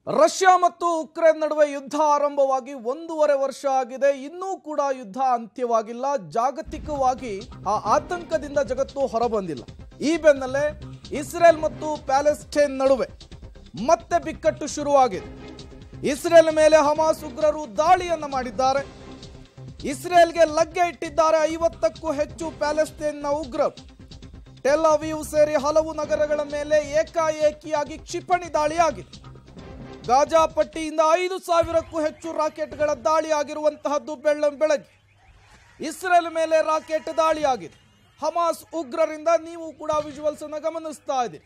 Russia ಮತ್ತು Ukraine ನಡುವೆ ಯುದ್ಧ ಆರಂಭವಾಗಿ ಒಂದೂವರೆ ವರ್ಷ ಆಗಿದೆ ಇನ್ನೂ ಕೂಡ ಯುದ್ಧ ಅಂತ್ಯವಾಗಿಲ್ಲ ಜಾಗತಿಕವಾಗಿ ಆ ಆತಂಕದಿಂದ ಜಗತ್ತು ಹೊರಬಂದಿಲ್ಲ ಈ ಬೆನ್ನಲ್ಲೇ ಇಸ್ರೇಲ್ ಮತ್ತು ಪ್ಯಾಲೆಸ್ಟೈನ್ ನಡುವೆ ಮತ್ತೆ ಬಿಕ್ಕಟ್ಟು ಶುರುವಾಗಿದೆ ಇಸ್ರೇಲ್ ಮೇಲೆ ಹಮಾಸ್ ಉಗ್ರರು ದಾಳಿಯನ್ನ ಮಾಡಿದ್ದಾರೆ ಇಸ್ರೇಲ್ಗೆ ಲಗ್ಗೆ ಇಟ್ಟಿದ್ದಾರೆ ಐವತ್ತಕ್ಕೂ ಹೆಚ್ಚು ಪ್ಯಾಲೆಸ್ಟೈನ್ನ ಉಗ್ರರು ಟೆಲ್ ಅವೀವ್ ಸೇರಿ ಹಲವು ನಗರಗಳ ಮೇಲೆ ಏಕಾಏಕಿಯಾಗಿ ಕ್ಷಿಪಣಿ ದಾಳಿಯಾಗಿದೆ ಗಾಜಾ ಪಟ್ಟಿಯಿಂದ ಐದು ಸಾವಿರಕ್ಕೂ ಹೆಚ್ಚು ರಾಕೆಟ್ಗಳ ದಾಳಿ ಆಗಿರುವಂತಹದ್ದು ಬೆಳ್ಳಂ ಬೆಳಗ್ಗೆ ಇಸ್ರೇಲ್ ಮೇಲೆ ರಾಕೆಟ್ ದಾಳಿಯಾಗಿದೆ ಹಮಾಸ್ ಉಗ್ರರಿಂದ ನೀವು ಕೂಡ ವಿಜುವಲ್ಸ್ ಅನ್ನು ಗಮನಿಸ್ತಾ ಇದ್ದೀರಿ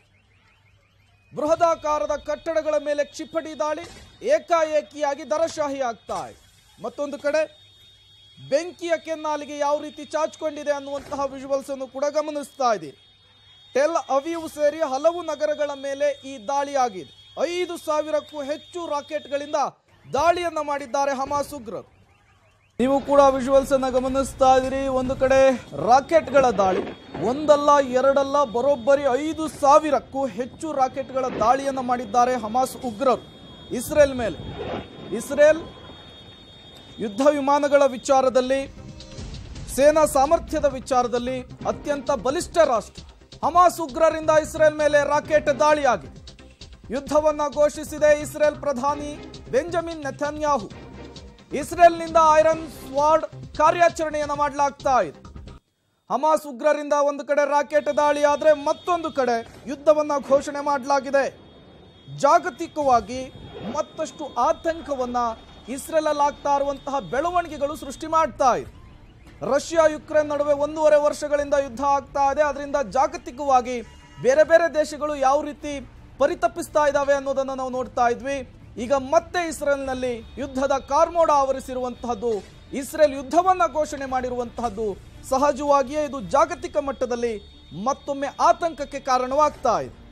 ಬೃಹದಾಕಾರದ ಕಟ್ಟಡಗಳ ಮೇಲೆ ಕ್ಷಿಪಣಿ ದಾಳಿ ಏಕಾಏಕಿಯಾಗಿ ದರಶಾಹಿ ಆಗ್ತಾ ಇದೆ ಮತ್ತೊಂದು ಕಡೆ ಬೆಂಕಿಯ ಕೆನ್ನಾಲಿಗೆ ಯಾವ ರೀತಿ ಚಾಚಿಕೊಂಡಿದೆ ಅನ್ನುವಂತಹ ವಿಜುವಲ್ಸ್ ಅನ್ನು ಕೂಡ ಗಮನಿಸ್ತಾ ಇದ್ದೀರಿ ಟೆಲ್ ಅವೀವ್ ಸೇರಿ ಹಲವು ನಗರಗಳ ಮೇಲೆ ಈ ದಾಳಿ ಆಗಿದೆ ಐದು ಸಾವಿರಕ್ಕೂ ಹೆಚ್ಚು ರಾಕೆಟ್ಗಳಿಂದ ದಾಳಿಯನ್ನ ಮಾಡಿದ್ದಾರೆ ಹಮಾಸ್ ಉಗ್ರರು ನೀವು ಕೂಡ ವಿಜುವಲ್ಸ್ ಅನ್ನ ಗಮನಿಸ್ತಾ ಇದ್ದೀರಿ ಒಂದು ಕಡೆ ರಾಕೆಟ್ಗಳ ದಾಳಿ ಒಂದಲ್ಲ ಎರಡಲ್ಲ ಬರೋಬ್ಬರಿ ಐದು ಸಾವಿರಕ್ಕೂ ಹೆಚ್ಚು ರಾಕೆಟ್ಗಳ ದಾಳಿಯನ್ನ ಮಾಡಿದ್ದಾರೆ ಹಮಾಸ್ ಉಗ್ರರು ಇಸ್ರೇಲ್ ಮೇಲೆ ಇಸ್ರೇಲ್ ಯುದ್ಧ ವಿಮಾನಗಳ ವಿಚಾರದಲ್ಲಿ ಸೇನಾ ಸಾಮರ್ಥ್ಯದ ವಿಚಾರದಲ್ಲಿ ಅತ್ಯಂತ ಬಲಿಷ್ಠ ರಾಷ್ಟ್ರ ಹಮಾಸ್ ಉಗ್ರರಿಂದ ಇಸ್ರೇಲ್ ಮೇಲೆ ರಾಕೆಟ್ ದಾಳಿಯಾಗಿದೆ ಯುದ್ಧವನ್ನ ಘೋಷಿಸಿದೆ ಇಸ್ರೇಲ್ ಪ್ರಧಾನಿ ಬೆಂಜಮಿನ್ ನೆಥನ್ಯಾಹು ಇಸ್ರೇಲ್ನಿಂದ ಐರನ್ ಸ್ವಾಡ್ ಕಾರ್ಯಾಚರಣೆಯನ್ನು ಮಾಡಲಾಗ್ತಾ ಇದೆ ಹಮಾಸ್ ಉಗ್ರರಿಂದ ಒಂದು ಕಡೆ ರಾಕೆಟ್ ದಾಳಿ ಆದರೆ ಮತ್ತೊಂದು ಕಡೆ ಯುದ್ಧವನ್ನ ಘೋಷಣೆ ಮಾಡಲಾಗಿದೆ ಜಾಗತಿಕವಾಗಿ ಮತ್ತಷ್ಟು ಆತಂಕವನ್ನ ಇಸ್ರೇಲಲ್ಲಿ ಆಗ್ತಾ ಇರುವಂತಹ ಬೆಳವಣಿಗೆಗಳು ಸೃಷ್ಟಿ ಮಾಡ್ತಾ ಇದೆ ರಷ್ಯಾ ಯುಕ್ರೇನ್ ನಡುವೆ ಒಂದೂವರೆ ವರ್ಷಗಳಿಂದ ಯುದ್ಧ ಆಗ್ತಾ ಇದೆ ಅದರಿಂದ ಜಾಗತಿಕವಾಗಿ ಬೇರೆ ಬೇರೆ ದೇಶಗಳು ಯಾವ ರೀತಿ ಪರಿತಪ್ಪಿಸ್ತಾ ಇದ್ದಾವೆ ಅನ್ನೋದನ್ನು ನಾವು ನೋಡ್ತಾ ಇದ್ವಿ ಈಗ ಮತ್ತೆ ಇಸ್ರೇಲ್ನಲ್ಲಿ ಯುದ್ಧದ ಕಾರ್ಮೋಡ ಆವರಿಸಿರುವಂತಹದ್ದು ಇಸ್ರೇಲ್ ಯುದ್ಧವನ್ನ ಘೋಷಣೆ ಮಾಡಿರುವಂತಹದ್ದು ಸಹಜವಾಗಿಯೇ ಇದು ಜಾಗತಿಕ ಮಟ್ಟದಲ್ಲಿ ಮತ್ತೊಮ್ಮೆ ಆತಂಕಕ್ಕೆ ಕಾರಣವಾಗ್ತಾ ಇದೆ